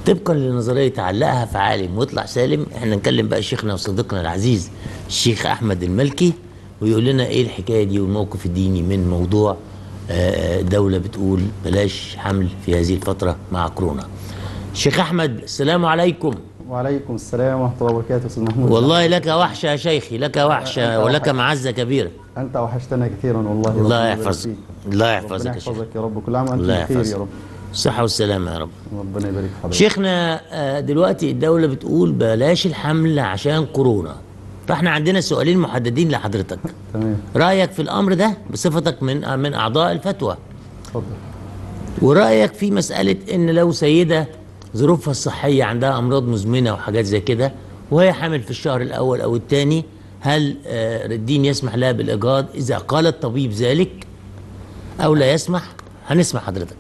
طبقا لنظريه علقها في عالم ويطلع سالم احنا نكلم بقى شيخنا وصديقنا العزيز الشيخ احمد الملكي ويقول لنا ايه الحكايه دي والموقف الديني من موضوع آه، دوله بتقول بلاش حمل في هذه الفتره مع كورونا. شيخ احمد السلام عليكم وعليكم السلام ورحمة الله وبركاته أستاذ محمود والله لك وحشه يا شيخي لك وحشه ولك معزه كبيره أنت وحشتنا كثيرا والله الله ربنا يبارك يحفظك فيك. الله ربنا يحفظك يا شيخ يحفظك يا رب كل عام وأنت الله بخير يحفظك يا رب الصحه والسلامه يا رب ربنا يبارك في حضرتك شيخنا آه، دلوقتي الدولة بتقول بلاش الحمل عشان كورونا فاحنا عندنا سؤالين محددين لحضرتك تمام رأيك في الأمر ده بصفتك من من أعضاء الفتوى اتفضل ورأيك في مسألة إن لو سيدة ظروفها الصحية عندها أمراض مزمنة وحاجات زي كده وهي حامل في الشهر الأول أو الثاني هل آه، الدين يسمح لها بالإيجاد إذا قال الطبيب ذلك أو لا يسمح هنسمع حضرتك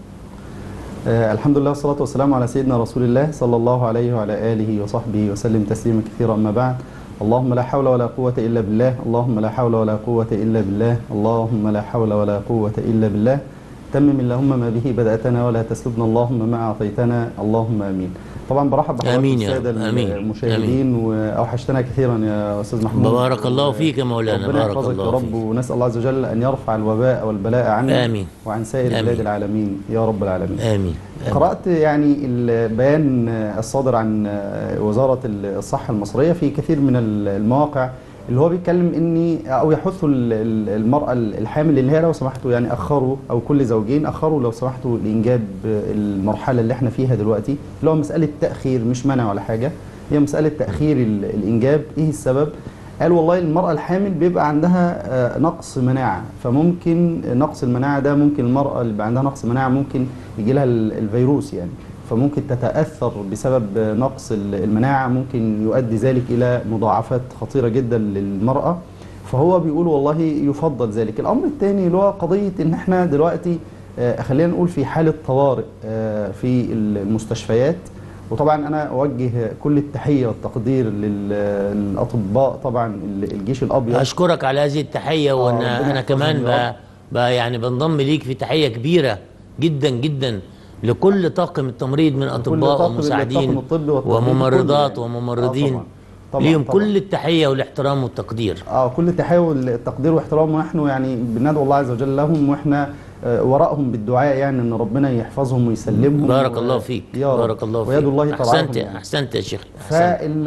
آه الحمد لله والصلاة والسلام على سيدنا رسول الله صلى الله عليه وعلى آله وصحبه وسلم تسليما كثيرا أما بعد اللهم لا حول ولا قوة إلا بالله اللهم لا حول ولا قوة إلا بالله اللهم لا حول ولا قوة إلا بالله تمم اللهم ما به بدأتنا ولا تسلبنا اللهم ما أعطيتنا اللهم آمين طبعا برحب بحضرتك آمين يا السادة رب. آمين. المشاهدين وأوحشتنا كثيرا يا أستاذ محمود بارك الله فيك يا مولانا ربنا بارك يحفظك الله يا رب فيك ونسأل الله عز وجل أن يرفع الوباء والبلاء عنا آمين. وعن سائر آمين. بلاد العالمين يا رب العالمين آمين آمين. قرأت يعني البيان الصادر عن وزارة الصحة المصرية في كثير من المواقع اللي هو بيتكلم اني او يحثوا ال- ال- المرأة الحامل اللي هي لو سمحتوا يعني اخروا او كل زوجين اخروا لو سمحتوا لانجاب المرحلة اللي احنا فيها دلوقتي اللي هو مسألة تأخير مش منع ولا حاجة هي مسألة تأخير ال- الانجاب ايه السبب؟ قال والله المرأة الحامل بيبقى عندها آه، نقص مناعة فممكن نقص المناعة ده ممكن المرأة اللي بيبقى عندها نقص مناعة ممكن يجي لها ال- الفيروس يعني فممكن تتأثر بسبب نقص ال- المناعة ممكن يؤدي ذلك إلى مضاعفات خطيرة جدا للمرأة فهو بيقول والله يفضل ذلك الأمر الثاني اللي هو قضية إن إحنا دلوقتي آه، خلينا نقول في حالة طوارئ آه، في المستشفيات وطبعا انا اوجه كل التحيه والتقدير لل- للاطباء طبعا الجيش الابيض اشكرك على هذه التحيه ربنا وانا انا يحفظهم كمان يا بقى, بقى يعني بنضم ليك في تحيه كبيره جدا جدا لكل طاقم التمريض من اطباء طاقم ومساعدين الطاقم الطبي والتمريض وممرضات كله يعني. وممرضين آه طبعاً. طبعاً ليهم طبعاً. كل التحيه والاحترام والتقدير اه كل التحيه والتقدير واحترام ونحن يعني بندعو الله عز وجل لهم واحنا آه، وراءهم بالدعاء يعني ان ربنا يحفظهم ويسلمهم بارك و- الله فيك يا رب. بارك الله فيك ويد الله احسنت ترعاهم يعني. احسنت يا شيخ احسنت فال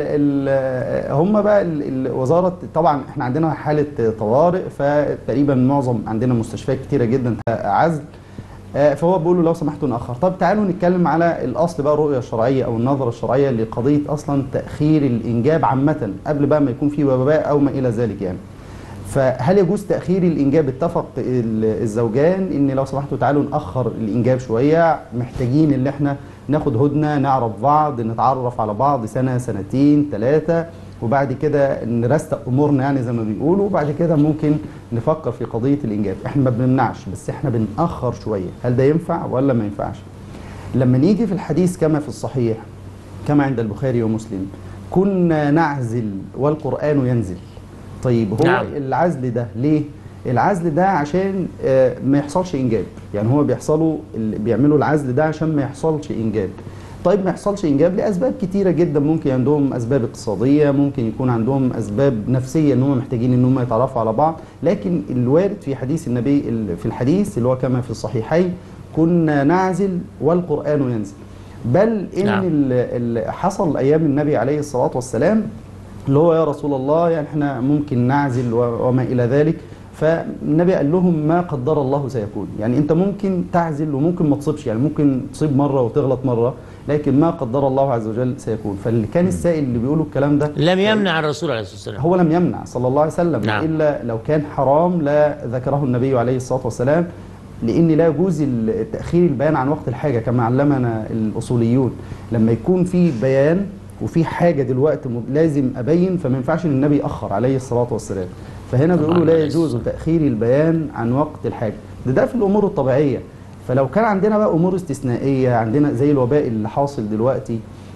ال هم بقى ال- الوزاره طبعا احنا عندنا حاله طوارئ فتقريبا معظم عندنا مستشفيات كتيره جدا عزل آه، فهو بيقولوا لو سمحتوا ناخر طب تعالوا نتكلم على الاصل بقى الرؤيه الشرعيه او النظره الشرعيه لقضيه اصلا تاخير الانجاب عامه قبل بقى ما يكون في وباء او ما الى ذلك يعني فهل يجوز تاخير الانجاب اتفق ال- الزوجان ان لو سمحتوا تعالوا ناخر الانجاب شويه محتاجين ان احنا ناخد هدنه نعرف بعض نتعرف على بعض سنه سنتين ثلاثه وبعد كده نرستق امورنا يعني زي ما بيقولوا وبعد كده ممكن نفكر في قضيه الانجاب احنا ما بنمنعش بس احنا بنأخر شويه هل ده ينفع ولا ما ينفعش لما نيجي في الحديث كما في الصحيح كما عند البخاري ومسلم كنا نعزل والقرآن ينزل طيب هو نعم. نعم. العزل ده ليه؟ العزل ده عشان آه، ما يحصلش انجاب يعني هو بيحصلوا ال- بيعملوا العزل ده عشان ما يحصلش انجاب طيب ما يحصلش انجاب لاسباب كتيره جدا ممكن عندهم اسباب اقتصاديه ممكن يكون عندهم اسباب نفسيه ان هم محتاجين ان هم يتعرفوا على بعض لكن الوارد في حديث النبي ال- في الحديث اللي هو كما في الصحيحين كنا نعزل والقران ينزل بل ان نعم. ال- ال- حصل ايام النبي عليه الصلاه والسلام اللي هو يا رسول الله يعني احنا ممكن نعزل و- وما الى ذلك فالنبي قال لهم ما قدر الله سيكون يعني انت ممكن تعزل وممكن ما تصيبش يعني ممكن تصيب مره وتغلط مره لكن ما قدر الله عز وجل سيكون فاللي كان السائل اللي بيقولوا الكلام ده لم يمنع الرسول عليه الصلاه والسلام هو لم يمنع صلى الله عليه وسلم نعم. الا لو كان حرام لا ذكره النبي عليه الصلاه والسلام لان لا يجوز ال- تاخير البيان عن وقت الحاجه كما علمنا الاصوليون لما يكون في بيان وفي حاجه دلوقتي م- لازم ابين فما ينفعش ان النبي ياخر عليه الصلاه والسلام فهنا طبعاً بيقولوا لا عليه يجوز الصلاة. تاخير البيان عن وقت الحاجه ده ده في الامور الطبيعيه فلو كان عندنا بقى امور استثنائيه عندنا زي الوباء اللي حاصل دلوقتي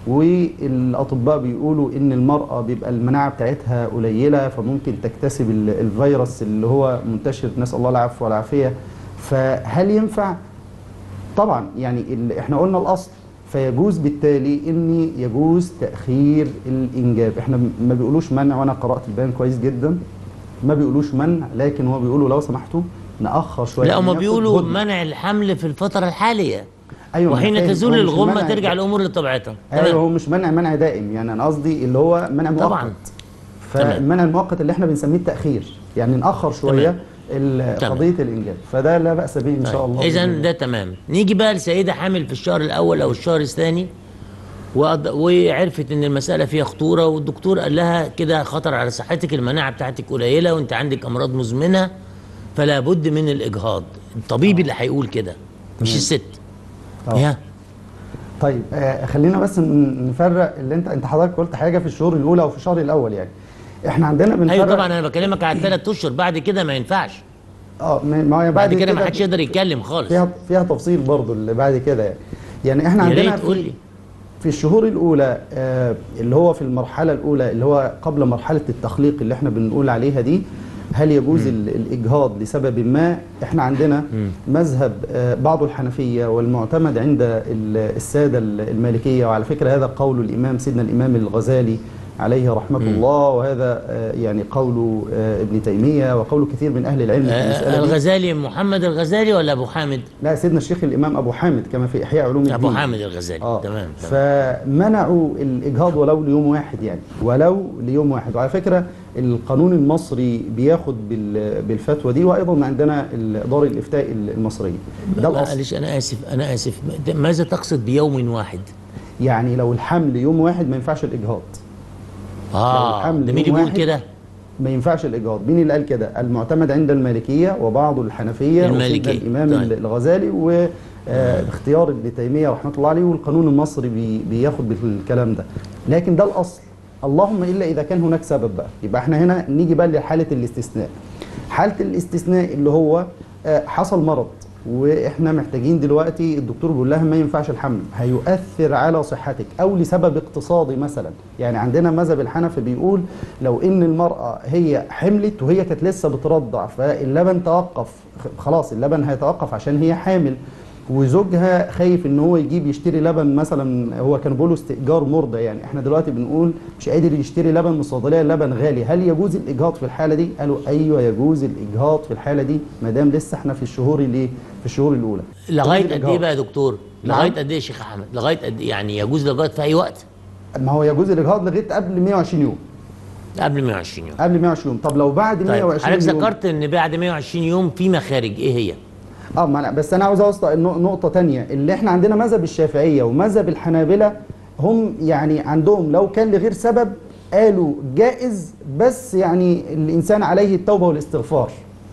والاطباء بيقولوا ان المراه بيبقى المناعه بتاعتها قليله فممكن تكتسب ال- الفيروس اللي هو منتشر نسال الله العفو والعافيه فهل ينفع طبعا يعني ال- احنا قلنا الاصل فيجوز بالتالي ان يجوز تاخير الانجاب احنا ما بيقولوش منع وانا قرات البيان كويس جدا ما بيقولوش منع لكن هو بيقولوا لو سمحتوا ناخر شويه لا هما ناخد بيقولوا هدنة. منع الحمل في الفتره الحاليه ايوه أنا وحين فاهم. تزول هو مش الغمه منع- ترجع الامور لطبيعتها ايوه تمام. هو مش منع منع دائم يعني انا قصدي اللي هو منع مؤقت طبعاً. فالمنع المؤقت اللي احنا بنسميه التاخير يعني ناخر شويه ال- تمام. قضيه الانجاب فده لا باس به ان شاء الله اذا بإذن الله. ده تمام نيجي بقى لسيده حامل في الشهر الاول او الشهر الثاني وأض- وعرفت ان المساله فيها خطوره والدكتور قال لها كده خطر على صحتك المناعه بتاعتك قليله وانت عندك امراض مزمنه فلا بد من الاجهاض الطبيب اللي هيقول كده مش تمام. الست آه. يا طيب آه خلينا بس ن- نفرق اللي انت انت حضرتك قلت حاجه في الشهور الاولى وفي الشهر الاول يعني احنا عندنا بنفرق ايوه طبعا انا بكلمك على ثلاث اشهر بعد كده ما ينفعش اه ما ما هي بعد كده ما حدش يقدر يتكلم خالص فيها فيها تفصيل برضو اللي بعد كده يعني يعني احنا يا عندنا ريت قول في, لي في الشهور الاولى آه اللي هو في المرحله الاولى اللي هو قبل مرحله التخليق اللي احنا بنقول عليها دي هل يجوز ال- الاجهاض لسبب ما احنا عندنا مذهب آه بعض الحنفيه والمعتمد عند ال- الساده ال- المالكيه وعلى فكره هذا قول الامام سيدنا الامام الغزالي عليه رحمه الله وهذا آه يعني قول آه ابن تيميه وقول كثير من اهل العلم في آه المساله دي. الغزالي محمد الغزالي ولا ابو حامد لا سيدنا الشيخ الامام ابو حامد كما في احياء علوم الدين ابو حامد الغزالي اه تمام تمام. فمنعوا الاجهاض ولو ليوم واحد يعني ولو ليوم واحد وعلى فكره القانون المصري بياخد بال- بالفتوى دي وايضا عندنا ال- دار الافتاء المصريه ده الاصل معلش انا اسف انا اسف ماذا تقصد بيوم واحد يعني لو الحمل يوم واحد ما ينفعش الاجهاض اه الحمل ده مين يوم اللي بيقول واحد كده ما ينفعش الاجهاض مين اللي قال كده المعتمد عند المالكيه وبعض الحنفيه المالكية. وسيدنا الامام طيب. الغزالي واختيار ابن تيميه رحمه الله عليه والقانون المصري بي بياخد بالكلام ده لكن ده الاصل اللهم الا اذا كان هناك سبب بقى يبقى احنا هنا نيجي بقى لحاله الاستثناء حاله الاستثناء اللي هو آه، حصل مرض واحنا محتاجين دلوقتي الدكتور بيقول لها ما ينفعش الحمل هيؤثر على صحتك او لسبب اقتصادي مثلا يعني عندنا مذهب الحنفي بيقول لو ان المراه هي حملت وهي كانت لسه بترضع فاللبن توقف خلاص اللبن هيتوقف عشان هي حامل وزوجها خايف ان هو يجيب يشتري لبن مثلا هو كان بيقولوا استئجار مرضى يعني احنا دلوقتي بنقول مش قادر يشتري لبن من الصيدليه اللبن غالي هل يجوز الاجهاض في الحاله دي قالوا ايوه يجوز الاجهاض في الحاله دي ما دام لسه احنا في الشهور الايه في الشهور الاولى لغايه يجوز قد ايه الإجهاض. بقى يا دكتور نعم. لغايه قد ايه يا شيخ احمد لغايه قد إيه؟ يعني يجوز لغايه في اي وقت ما هو يجوز الاجهاض لغايه قبل 120 يوم قبل 120 يوم قبل 120 يوم طب لو بعد طيب 120 حضرتك يوم ذكرت ان بعد 120 يوم في مخارج ايه هي اه ما أنا بس انا عاوز اوصل النق- نقطه تانية اللي احنا عندنا مذهب الشافعيه ومذهب الحنابلة هم يعني عندهم لو كان لغير سبب قالوا جائز بس يعني الانسان عليه التوبه والاستغفار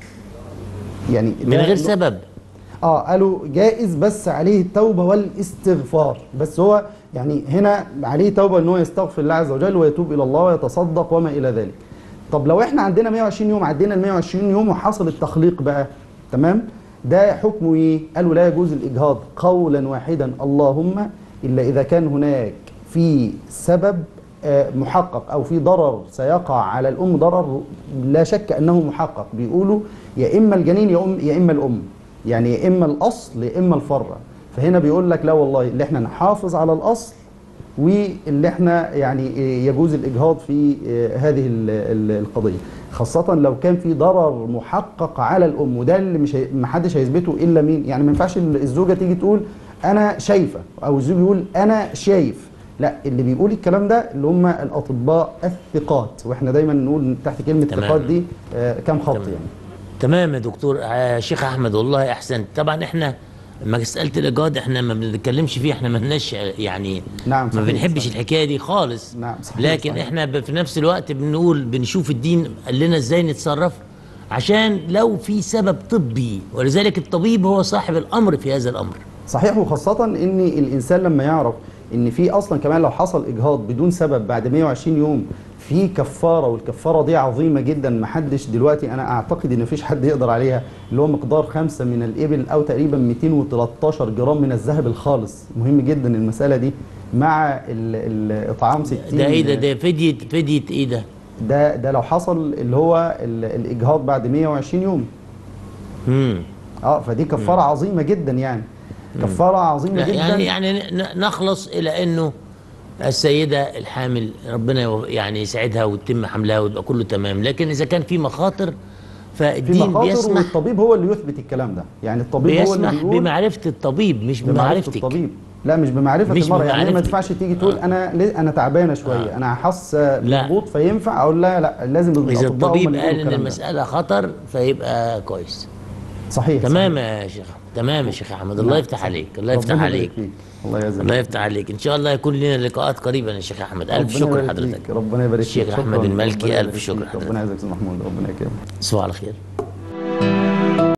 يعني من ده غير نق- سبب اه قالوا جائز بس عليه التوبه والاستغفار بس هو يعني هنا عليه توبه ان هو يستغفر الله عز وجل ويتوب الى الله ويتصدق وما الى ذلك طب لو احنا عندنا 120 يوم عدينا ال 120 يوم وحصل التخليق بقى تمام ده حكمه ايه قالوا لا يجوز الاجهاض قولا واحدا اللهم الا اذا كان هناك في سبب آه، محقق او في ضرر سيقع على الام ضرر لا شك انه محقق بيقولوا يا اما الجنين يا أم يا اما الام يعني يا اما الاصل يا اما الفرع فهنا بيقول لك لا والله اللي احنا نحافظ على الاصل واللي احنا يعني إيه يجوز الاجهاض في إيه هذه ال- ال- القضيه خاصه لو كان في ضرر محقق على الام وده اللي مش هي- محدش هيثبته الا مين يعني ما ينفعش ال- الزوجه تيجي تقول انا شايفه او الزوج يقول انا شايف لا اللي بيقول الكلام ده اللي هم الاطباء الثقات واحنا دايما نقول تحت كلمه تمام. ثقات دي آه، كام خط تمام. يعني تمام يا دكتور آه شيخ احمد والله احسنت طبعا احنا مساله الايجاد احنا ما بنتكلمش فيه احنا ما لناش يعني نعم، ما صحيح، بنحبش صحيح. الحكايه دي خالص نعم، صحيح، لكن صحيح. احنا ب- في نفس الوقت بنقول بنشوف الدين قال لنا ازاي نتصرف عشان لو في سبب طبي ولذلك الطبيب هو صاحب الامر في هذا الامر صحيح وخاصة ان الانسان لما يعرف ان في اصلا كمان لو حصل اجهاض بدون سبب بعد 120 يوم في كفارة والكفارة دي عظيمة جدا محدش دلوقتي انا اعتقد ان مفيش حد يقدر عليها اللي هو مقدار خمسة من الابل او تقريبا 213 جرام من الذهب الخالص مهم جدا المسألة دي مع ال- ال- اطعام 60 ده ايه ده ده فديه فديه ايه ده؟ ده ده لو حصل اللي هو ال- الاجهاض بعد 120 يوم امم اه فدي كفاره عظيمه جدا يعني كفاره عظيمه لا، جدا يعني يعني ن- نخلص الى انه السيده الحامل ربنا يو- يعني يسعدها وتتم حملها ويبقى كله تمام لكن اذا كان في مخاطر في فالدين مخاطر بيسمح والطبيب هو اللي يثبت الكلام ده يعني الطبيب هو اللي بيسمح بيقول بمعرفه الطبيب مش بمعرفه بمعرفتك الطبيب لا مش بمعرفه مش المرأة يعني هي ما بمعرفتك. ينفعش تيجي تقول انا ليه- انا تعبانه شويه انا حاسه لا. بهبوط فينفع اقول لها لا لازم اذا الأطباء هم الطبيب اللي يقولوا قال ان الكلام ده. المساله خطر فيبقى كويس صحيح تمام يا شيخ تمام يا شيخ احمد الله يفتح عليك الله يفتح ربنا عليك يبارك فيك. الله يجزاك الله يفتح عليك ان شاء الله يكون لنا لقاءات قريبا يا شيخ احمد الف ربنا شكر يبارك حضرتك فيك. ربنا يبارك الشيخ فيك. احمد شكراً. المالكي ربنا الف يبارك شكر فيك. حضرتك ربنا يجزاك أستاذ محمود ربنا يكرمك تصبحوا على خير